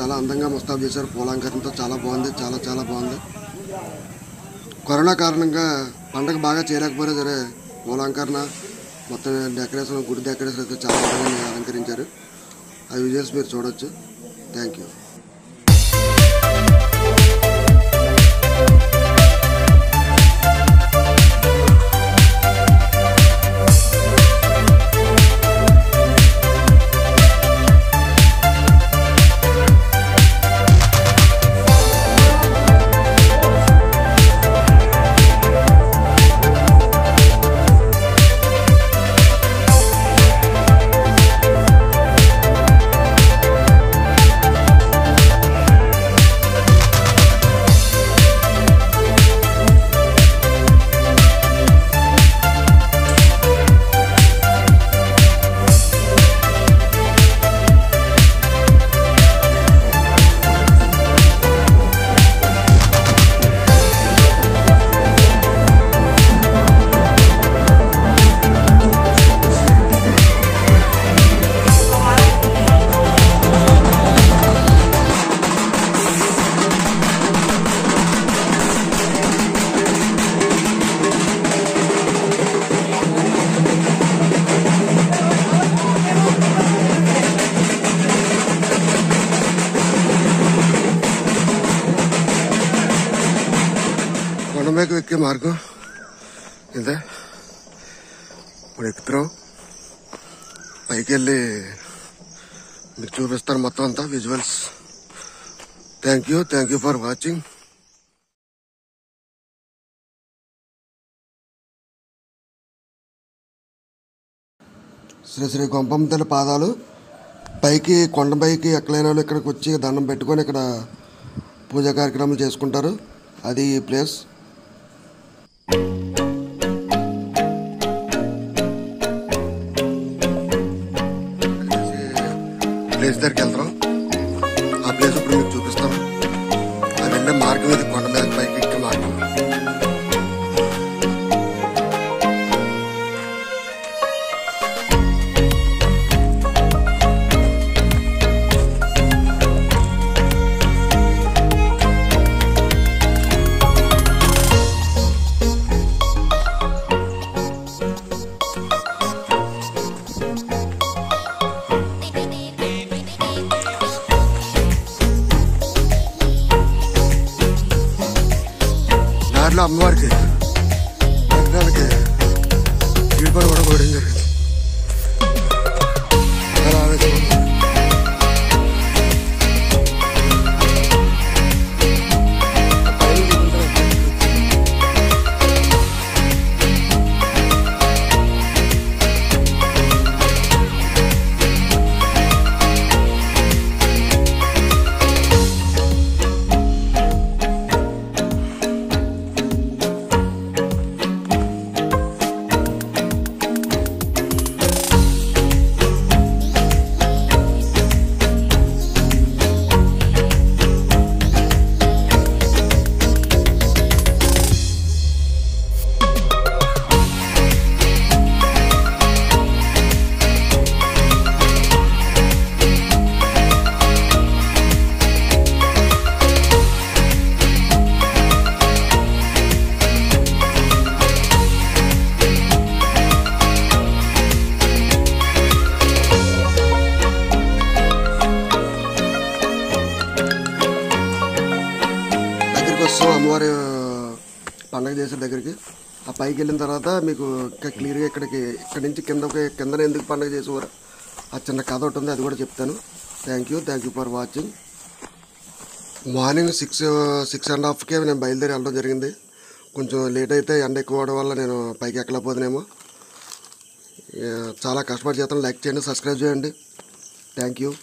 చాలా అందంగా ముస్తాబు చేశారు పూలంకరణతో చాలా బాగుంది చాలా చాలా బాగుంది కరోనా కారణంగా పండగ బాగా చేయలేకపోయినా సరే పూలంకరణ మొత్తం డెకరేషన్ గుడి డెకరేషన్ అయితే చాలా బాగా అలంకరించారు ఆ విజువల్స్ మీరు చూడొచ్చు థ్యాంక్ యూ కొండమేకు ఎక్కే మార్గం ఇదే ఇప్పుడు ఎక్కుతున్నాం పైకి వెళ్ళి మీకు చూపిస్తాను మొత్తం అంతా visuals thank you thank you for watching Sri Sri గొంపంతల పాదాలు పైకి కొండపైకి ఎక్కలేని వాళ్ళు ఇక్కడికి వచ్చి దండం పెట్టుకొని ఇక్కడ పూజా కార్యక్రమాలు చేసుకుంటారు అది ఈ ప్లేస్ ప్లేస్ దగ్గరికి వెళ్తాం ఆ ప్లేస్ ఇప్పుడు మీకు చూపిస్తాను అది అంటే మార్గం ఇది కొండ మీద పైకి ఎక్కే మార్గం దారిలో అమ్మవారికి పట్టణాలకి చీడిపడి కూడా పోయడం జరిగింది చాలా ఆవేశం ఉంది. పైన చూపించిన దగ్గరికి వస్తాం అమ్మవారి పండగ చేసే దగ్గరికి ఆ పైకి వెళ్ళిన తర్వాత మీకు ఇంకా క్లియర్గా ఇక్కడికి ఇక్కడి నుంచి కిందకి కిందన ఎందుకు పండగ చేసేవారు ఆ చిన్న కథ ఒకటి ఉంది అది కూడా చెప్తాను thank you thank you for watching morning six six and హాఫ్కే నేను బయలుదేరి వెళ్ళడం జరిగింది కొంచెం లేట్ అయితే ఎండ ఎక్కువ అవడం వల్ల నేను పైకి ఎక్కలేకపోతున్నామో ఏ, చాలా కష్టపడి చేస్తాను లైక్ చేయండి సబ్స్క్రైబ్ చేయండి థ్యాంక్ యూ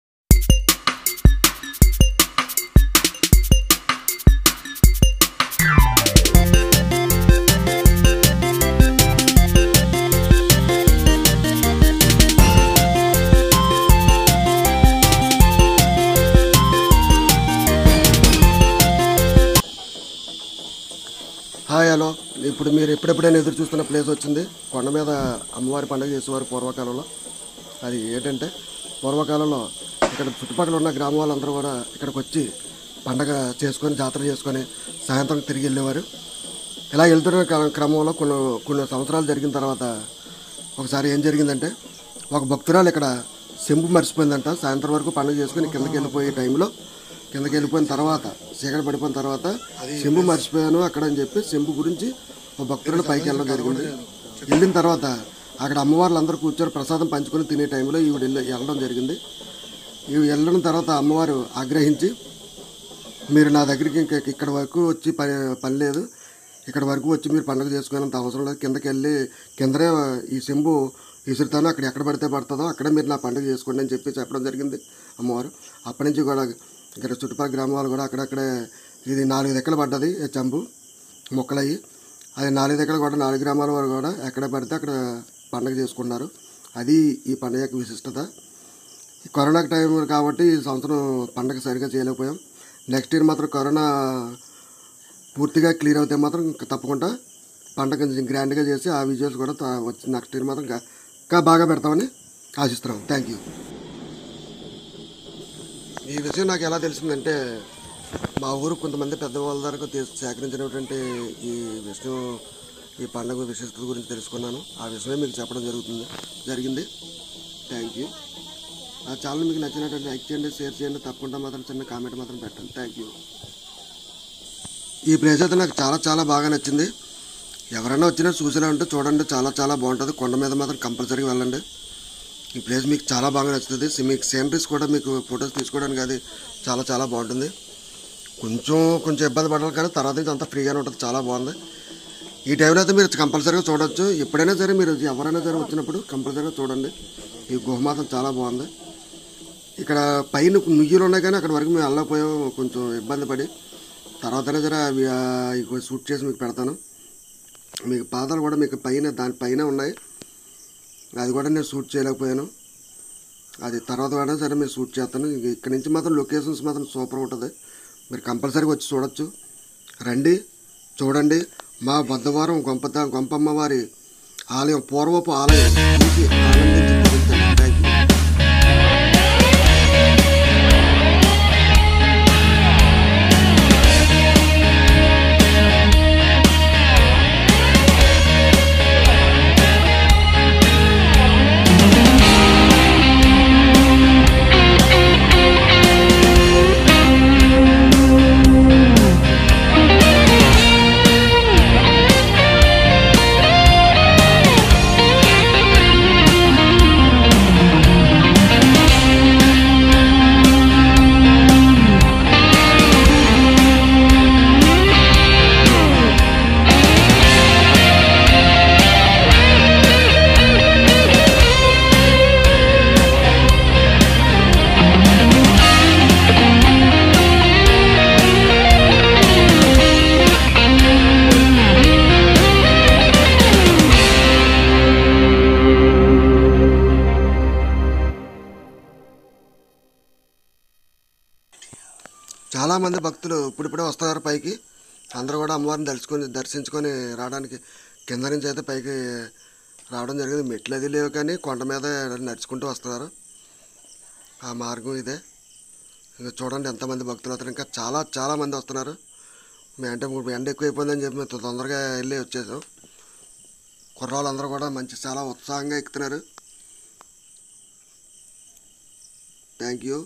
హాయ్ హలో ఇప్పుడు మీరు ఎప్పుడెప్పుడైనా ఎదురు చూస్తున్న ప్లేస్ వచ్చింది కొండ మీద అమ్మవారి పండుగ చేసేవారు పూర్వకాలంలో అది ఏంటంటే పూర్వకాలంలో ఇక్కడ ఇక్కడ చుట్టుపక్కల ఉన్న గ్రామం వాళ్ళందరూ కూడా ఇక్కడికి వచ్చి పండగ చేసుకొని జాతర చేసుకొని సాయంత్రం తిరిగి వెళ్ళేవారు ఇలా వెళ్తున్న క్ర- క్రమంలో కొన్ని కొన్ని సంవత్సరాలు జరిగిన తర్వాత ఒకసారి ఏం జరిగిందంటే ఒక భక్తురాలు ఇక్కడ సెంపు మర్చిపోయిందంట సాయంత్రం వరకు పండుగ చేసుకుని కిందకి వెళ్ళిపోయే టైంలో కిందకి వెళ్ళిపోయిన తర్వాత చీకటి పడిపోయిన తర్వాత సెంపు మర్చిపోయాను అక్కడ అని చెప్పి సెంపు గురించి ఒక భక్తురాలు పైకి వెళ్ళడం జరిగింది వెళ్ళిన తర్వాత అక్కడ అమ్మవార్లు అందరూ కూర్చొని ప్రసాదం పంచుకొని తినే టైంలో ఈవిడ వెళ్ళి వెళ్ళడం జరిగింది ఈవిడ వెళ్ళడం తర్వాత అమ్మవారు ఆగ్రహించి మీరు నా దగ్గరికి ఇంకా ఇక్కడ వరకు వచ్చి పని పని లేదు ఇక్కడ వరకు వచ్చి మీరు పండుగ చేసుకునేంత అవసరం లేదు కిందకి వెళ్ళి కిందనే ఈ చెంబు విసురుతాను అక్కడ ఎక్కడ పడితే పడుతుందో అక్కడే మీరు నా పండుగ చేసుకోండి అని చెప్పి చెప్పడం జరిగింది అమ్మవారు అప్పటి నుంచి కూడా ఇక్కడ చుట్టుపక్కల గ్రామాలు కూడా అక్కడక్కడే ఇది నాలుగు దెక్కలు పడ్డది ఈ చెంబు మొక్కలయ్యి అది నాలుగు దగ్గర కూడా నాలుగు గ్రామాల వారు కూడా ఎక్కడ పడితే అక్కడ పండుగ చేసుకున్నారు అది ఈ పండుగ యొక్క విశిష్టత ఈ కరోనా టైం కాబట్టి ఈ సంవత్సరం పండగ సరిగా చేయలేకపోయాం నెక్స్ట్ ఇయర్ మాత్రం కరోనా పూర్తిగా క్లియర్ అవుతే మాత్రం ఇంకా తప్పకుండా పండగ కొంచెం గ్రాండ్గా చేసి ఆ విజువల్స్ కూడా త- వచ్చి నెక్స్ట్ ఇయర్ మాత్రం ఇంకా ఇంకా బాగా పెడతామని ఆశిస్తున్నాం థ్యాంక్ యూ ఈ విషయం నాకు ఎలా తెలిసిందంటే మా ఊరు కొంతమంది పెద్దవాళ్ళ దగ్గర తీసు- సేకరించినటువంటి ఈ విషయం ఈ పండుగ విశిష్టత గురించి తెలుసుకున్నాను ఆ విషయమే మీకు చెప్పడం జరుగుతుంది జరిగింది థ్యాంక్ యూ నా ఛానల్ మీకు నచ్చినట్టు లైక్ చేయండి షేర్ చేయండి తప్పకుండా మాత్రం చిన్న కామెంట్ మాత్రం పెట్టండి థ్యాంక్ యూ ఈ ప్లేస్ అయితే నాకు చాలా చాలా బాగా నచ్చింది ఎవరైనా వచ్చినా చూసినా ఉంటే చూడండి చాలా చాలా బాగుంటుంది కొండ మీద మాత్రం కంపల్సరీగా వెళ్ళండి ఈ ప్లేస్ మీకు చాలా బాగా నచ్చుతుంది సి- మీకు సీనరీస్ కూడా మీకు ఫొటోస్ తీసుకోవడానికి అది చాలా చాలా బాగుంటుంది కొంచెం కొంచెం ఇబ్బంది పడాలి కానీ తర్వాత నుంచి అంతా ఫ్రీగానే ఉంటుంది చాలా బాగుంది ఈ టైంలో అయితే మీరు కంపల్సరీగా చూడొచ్చు ఎప్పుడైనా సరే మీరు ఎవరైనా సరే వచ్చినప్పుడు కంపల్సరీగా చూడండి ఈ గుహ మాత్రం చాలా బాగుంది ఇక్కడ పైన నుయ్యలు ఉన్నాయి కానీ అక్కడ వరకు మేము వెళ్ళకపోయాం కొంచెం ఇబ్బంది పడి తర్వాతనే సరే అవి ఆ, ఇవి షూట్ చేసి మీకు పెడతాను మీకు పాదాలు కూడా మీకు పైన దాని పైన ఉన్నాయి అది కూడా నేను షూట్ చేయలేకపోయాను అది తర్వాత కూడా సరే మీరు షూట్ చేస్తాను ఇంక ఇక్కడ నుంచి మాత్రం లొకేషన్స్ మాత్రం సూపర్ ఉంటుంది మీరు కంపల్సరీగా వచ్చి చూడొచ్చు రండి చూడండి మా బుధవారం గొంప గొంపమ్మ వారి ఆలయం పూర్వపు ఆలయం చూసి ఆనందించి తరించండి. థ్యాంక్ యూ చాలామంది భక్తులు ఇప్పుడిప్పుడే వస్తున్నారు పైకి అందరూ కూడా అమ్మవారిని దర్శుకొని దర్శించుకొని రావడానికి కింద నుంచి అయితే పైకి రావడం జరిగింది మెట్లు అది లేవు కానీ కొండ మీద నడుచుకుంటూ వస్తున్నారు ఆ మార్గం ఇదే ఇంకా చూడండి ఎంతమంది భక్తులు వస్తారు ఇంకా చాలా చాలా మంది వస్తున్నారు మేము అంటే ఇప్పుడు ఎండ ఎక్కువ అయిపోయిందని చెప్పి మేము తొందరగా వెళ్ళి వచ్చేసాం కుర్రాళ్ళందరూ కూడా మంచి చాలా ఉత్సాహంగా ఎక్కుతున్నారు థ్యాంక్ యూ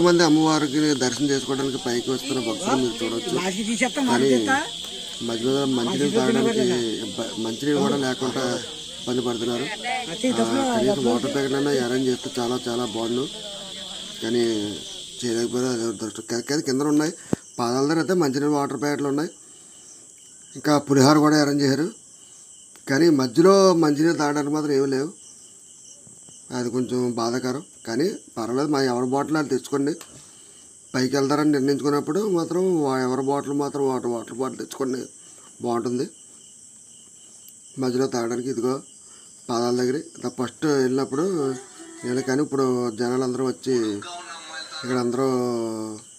మంది అమ్మవారికి దర్శనం చేసుకోవడానికి పైకి వస్తున్న భక్తులు మీరు చూడొచ్చు లాస్ట్కి తీసేస్తాం కానీ మధ్య మధ్య మంచినీళ్ళు తాగడానికి ఇబ్బ- మంచినీళ్ళు కూడా లేకుండా ఇబ్బంది పడుతున్నారు ఆ, కనీసం వాటర్ ప్యాకెట్ అయినా అరేంజ్ చేస్తే చాలా చాలా బాగుండు కానీ చేయలేకపోయారు అది దృష్టి కింద కింద ఉన్నాయి పాదాల దగ్గర అయితే మంచినీళ్ళు వాటర్ ప్యాకెట్లు ఉన్నాయి ఇంకా పులిహోర కూడా అరేంజ్ చేశారు కానీ మధ్యలో మంచినీళ్ళు తాగడానికి మాత్రం ఏమీ లేవు అది కొంచెం బాధాకరం కానీ పర్వాలేదు మా ఎవరి బాటిల్ అది తెచ్చుకోండి పైకి వెళ్తారని నిర్ణయించుకున్నప్పుడు మాత్రం వా- ఎవరి బాటిల్ మాత్రం వాటర్ వాటర్ బాటిల్ తెచ్చుకోండి బాగుంటుంది మధ్యలో తాగడానికి ఇదిగో పాదాల దగ్గర ఫస్ట్ వెళ్ళినప్పుడు నేను కానీ ఇప్పుడు జనాలు అందరూ వచ్చి ఇక్కడ అందరూ